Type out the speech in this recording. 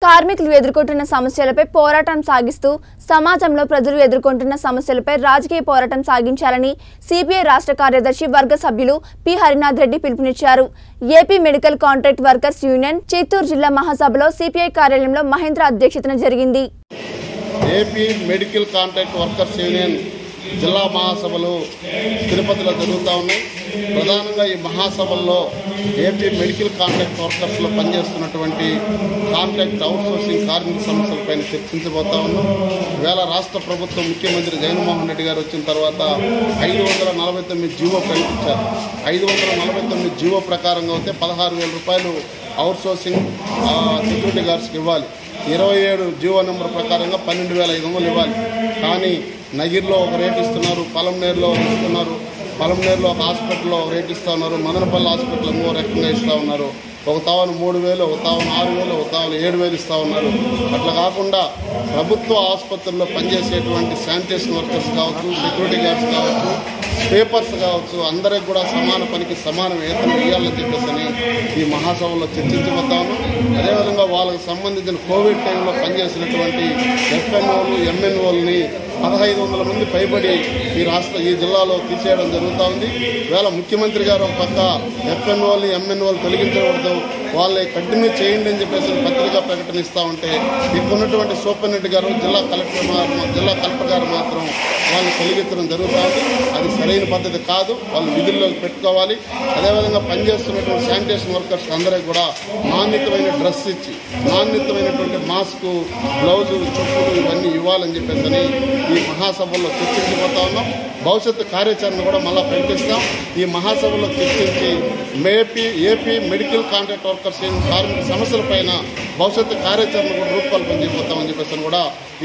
కార్మికులు ఎదుర్కొంటున్న సమస్యలపై పోరాటం సాగిస్తూ సమాజంలో ప్రజలు ఎదుర్కొంటున్న సమస్యలపై రాజకీయ పోరాటం సాగించాలని సిపిఐ రాష్ట్ర కార్యదర్శి వర్గ సభ్యులు పి హరినాథ్ రెడ్డి పిలుపునిచ్చారు AP medical contract workers union Chittoor జిల్లా మహాసభలో సిపిఐ కార్యాలయంలో మహేంద్ర అధ్యక్షతన జరిగింది AP medical contract workers union జిల్లా మహాసభలు తిరుపతిలో జరుగుతూ ఉన్నాయి ప్రధానంగా ఈ మహాసభల్లో ఏపీ మెడికల్ కాంట్రాక్ట్ వర్కర్స్లో పనిచేస్తున్నటువంటి కాంట్రాక్ట్ అవుట్సోర్సింగ్ కార్మిక సమస్యలపైన చర్చించబోతా ఉన్నాం వేళ రాష్ట్ర ప్రభుత్వం ముఖ్యమంత్రి జగన్మోహన్ రెడ్డి గారు వచ్చిన తర్వాత ఐదు వందల నలభై తొమ్మిది జీవో ప్రకటించారు ఐదు వందల నలభై తొమ్మిది జీవో ప్రకారంగా అయితే పదహారు వేల రూపాయలు అవుట్సోర్సింగ్ ఆ, సెక్యూరిటీ గార్డ్స్కి ఇవ్వాలి ఇరవై ఏడు జీవో నెంబర్ ప్రకారంగా పన్నెండు వేల ఐదు వందలు ఇవ్వాలి కానీ నగిరిలో ఒక రేట్ ఇస్తున్నారు పలంనేరులో ఒక ఇస్తున్నారు పలంనేరులో ఒక హాస్పిటల్లో ఒక రేట్ ఇస్తూ ఉన్నారు మదనపల్లి హాస్పిటల్ ఇంకో రకంగా ఇస్తూ ఉన్నారు ఒక తావను మూడు వేలు ఒక తావను ఆరు వేలు ఒక తావను ఏడు వేలు ఇస్తూ ఉన్నారు అట్లా కాకుండా ప్రభుత్వ ఆసుపత్రుల్లో పనిచేసేటువంటి శానిటేషన్ వర్కర్స్ కావచ్చు సెక్యూరిటీ గార్డ్స్ కావచ్చు పేపర్స్ కావచ్చు అందరికి కూడా సమాన పనికి సమాన వేతనం ఇవ్వాలని చెప్పేసి అని ఈ మహాసభలో చర్చించబోతాము అదేవిధంగా వాళ్ళకి సంబంధించిన కోవిడ్ టైంలో పనిచేసినటువంటి ఎఫ్ఎన్ఓలు ఎంఎన్ఓల్ని పదహైదు వందల మంది పైబడి ఈ రాష్ట్ర ఈ జిల్లాలో తీసేయడం జరుగుతూ ఉంది వేళ ముఖ్యమంత్రి గారు ఒక పక్క ఎఫ్ఎన్ఓల్ని ఎంఎన్ఓలు తొలగించకూడదు వాళ్ళని కంటిన్యూ చేయండి అని చెప్పేసి పత్రికా ప్రకటన ఇస్తూ ఉంటే ఇక్కడ ఉన్నటువంటి సూపరింటెండెంట్ గారు జిల్లా కలెక్టర్ మా- జిల్లా కలెక్టర్ గారు మాత్రం వాళ్ళని తొలగించడం జరుగుతుంది అది సరైన పద్ధతి కాదు వాళ్ళు విధుల్లోకి పెట్టుకోవాలి అదేవిధంగా పనిచేస్తున్నటువంటి శానిటేషన్ వర్కర్స్ అందరికీ కూడా నాణ్యతమైన డ్రెస్ ఇచ్చి నాణ్యతమైనటువంటి మాస్క్ బ్లౌజు చెప్పులు ఇవన్నీ ఇవ్వాలని చెప్పేసి ఈ మహాసభల్లో చర్చించిపోతా ఉన్నాం భవిష్యత్తు కార్యాచరణ కూడా మళ్ళీ ప్రకటిస్తాం ఈ మహాసభలో చర్చించి AP AP medical contract workers కార్మిక సమస్యలపైన భవిష్యత్తు కార్యాచరణ కూడా రూపకల్పన చేయబోతామని చెప్పేసి కూడా